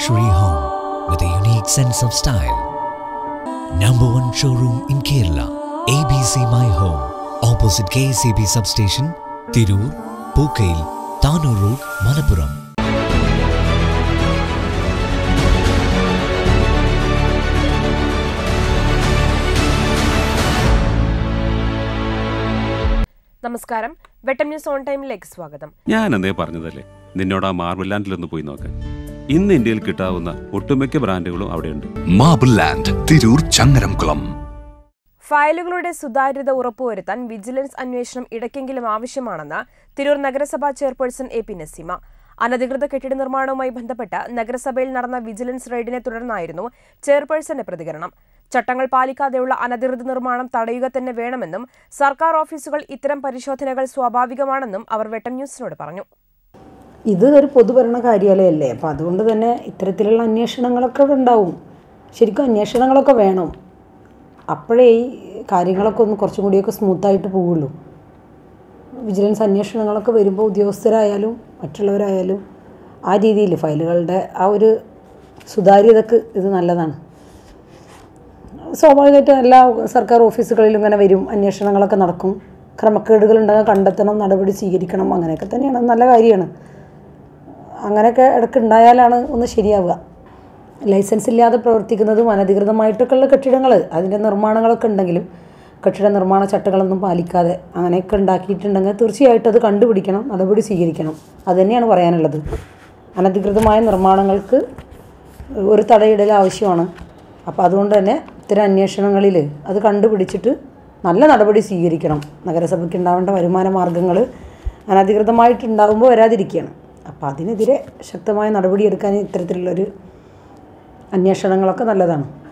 luxury home with a unique sense of style. Number one showroom in Kerala, ABC My Home, opposite KSAB substation, Tirur, Pookail, Tanur Road, Malappuram. നമസ്കാരം വെട്ടം news on ടൈമിലേക്ക് സ്വാഗതം ഞാൻ എന്തേ പറഞ്ഞതല്ലേ നിന്നോട് ആ മാർബിൾ ലാൻഡിലൊന്ന് പോയി നോക്കാൻ ഇന്ന് ഇന്ത്യയിൽ കിട്ടാവുന്ന ഒട്ടുമിക്ക ബ്രാൻഡുകളും അവിടെയുണ്ട് മാബിൾ ലാൻഡ് തിരൂർ ചങ്ങരംകുളം ഫയലുകളുടെ സുതാര്യത ഉറപ്പുവരുത്താൻ വിജിലൻസ് അന്വേഷണം ഇടയ്ക്കെങ്കിലും ആവശ്യമാണെന്ന് തിരൂർ നഗരസഭാ ചെയർപേഴ്സൺ എ പി നസീമ അനധികൃത കെട്ടിട നിർമ്മാണവുമായി ബന്ധപ്പെട്ട് നഗരസഭയിൽ നടന്ന വിജിലൻസ് റെയ്ഡിനെ തുടർന്നായിരുന്നു ചെയർപേഴ്സന്റെ പ്രതികരണം ചട്ടങ്ങൾ പാലിക്കാതെയുള്ള അനധികൃത നിർമ്മാണം തടയുക തന്നെ വേണമെന്നും സർക്കാർ ഓഫീസുകൾ ഇത്തരം പരിശോധനകൾ സ്വാഭാവികമാണെന്നും അവർ വെട്ടം ന്യൂസിനോട് പറഞ്ഞു ഇത് ഒരു പൊതുഭരണ കാര്യാലയമല്ലേ അപ്പോൾ അതുകൊണ്ട് തന്നെ ഇത്തരത്തിലുള്ള അന്വേഷണങ്ങളൊക്കെ ഇവിടെ ഉണ്ടാവും ശരിക്കും അന്വേഷണങ്ങളൊക്കെ വേണം അപ്പോഴേ ഈ കാര്യങ്ങളൊക്കെ ഒന്ന് കുറച്ചും കൂടിയൊക്കെ സ്മൂത്തായിട്ട് പോവുള്ളൂ വിജിലൻസ് അന്വേഷണങ്ങളൊക്കെ വരുമ്പോൾ ഉദ്യോഗസ്ഥരായാലും മറ്റുള്ളവരായാലും ആ രീതിയിൽ ഫയലുകളുടെ ആ ഒരു സുതാര്യതക്ക് ഇത് നല്ലതാണ് സ്വാഭാവികമായിട്ടും എല്ലാ സർക്കാർ ഓഫീസുകളിലും ഇങ്ങനെ വരും അന്വേഷണങ്ങളൊക്കെ നടക്കും ക്രമക്കേടുകളുണ്ടെങ്കിൽ കണ്ടെത്തണം നടപടി സ്വീകരിക്കണം അങ്ങനെയൊക്കെ തന്നെയാണ് നല്ല കാര്യമാണ് അങ്ങനെയൊക്കെ ഇടയ്ക്ക് ഉണ്ടായാലാണ് ഒന്ന് ശരിയാവുക ലൈസൻസ് ഇല്ലാതെ പ്രവർത്തിക്കുന്നതും അനധികൃതമായിട്ടൊക്കെയുള്ള കെട്ടിടങ്ങൾ അതിൻ്റെ നിർമ്മാണങ്ങളൊക്കെ ഉണ്ടെങ്കിലും കെട്ടിട നിർമ്മാണ ചട്ടങ്ങളൊന്നും പാലിക്കാതെ അങ്ങനെയൊക്കെ ഉണ്ടാക്കിയിട്ടുണ്ടെങ്കിൽ തീർച്ചയായിട്ടും അത് കണ്ടുപിടിക്കണം നടപടി സ്വീകരിക്കണം അത് തന്നെയാണ് പറയാനുള്ളത് അനധികൃതമായ നിർമ്മാണങ്ങൾക്ക് ഒരു തടയിടൽ ആവശ്യമാണ് അപ്പോൾ അതുകൊണ്ട് തന്നെ ഇത്തരം അന്വേഷണങ്ങളിൽ അത് കണ്ടുപിടിച്ചിട്ട് നല്ല നടപടി സ്വീകരിക്കണം നഗരസഭയ്ക്ക് ഉണ്ടാവേണ്ട വരുമാന മാർഗ്ഗങ്ങൾ അനധികൃതമായിട്ടുണ്ടാകുമ്പോൾ വരാതിരിക്കുകയാണ് അപ്പോൾ അതിനെതിരെ ശക്തമായ നടപടിയെടുക്കാൻ ഇത്തരത്തിലുള്ളൊരു അന്വേഷണങ്ങളൊക്കെ നല്ലതാണ്